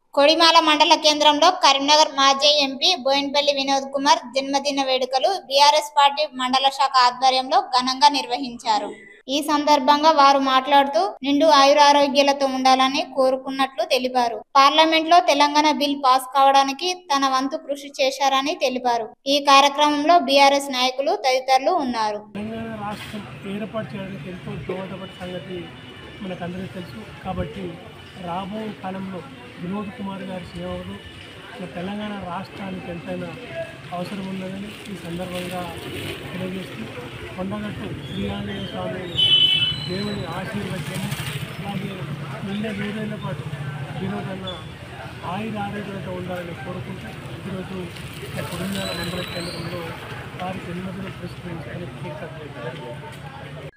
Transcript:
కొడిమాల మండల కేంద్రంలో కరీంనగర్ మాజీ ఎంపీ బోయిన్పల్లి వినోద్ కుమార్ జన్మదిన వేడుకలు బీఆర్ఎస్ పార్టీ మండల శాఖ ఆధ్వర్యంలో ఘనంగా నిర్వహించారు ఈ సందర్భంగా వారు మాట్లాడుతూ నిండు ఆయురారోగ్యాలతో ఉండాలని కోరుకున్నట్లు తెలిపారు పార్లమెంట్ లో తెలంగాణ బిల్ పాస్ కావడానికి తన వంతు కృషి చేశారని తెలిపారు ఈ కార్యక్రమంలో బీఆర్ఎస్ నాయకులు తదితరులు ఉన్నారు తెలంగాణ రాష్ట్రం ఏర్పాటు చేయడానికి ఎంతో దోహదపడే సంగతి మనకందరికీ తెలుసు కాబట్టి రాబో కాలంలో వినోద్ కుమార్ గారి సేవలు మన తెలంగాణ రాష్ట్రానికి ఎంతైనా అవసరం ఉన్నదని ఈ సందర్భంగా తెలియజేస్తూ కొండగట్టు శ్రీ ఆంజనేయ స్వామి దేవుని ఆశీర్వచనం అలాగే నిండే నూరేళ్ల పాటు వినోద్ అన్న ఆయుర ఆరోగ్యంతో ఉండాలని కోరుకుంటూ ఈరోజు మా కుటుంబాల మండల కేంద్రంలో వారి జన్మదిన పురస్కరించుకొని కేక్ కట్ చేయడం జరిగింది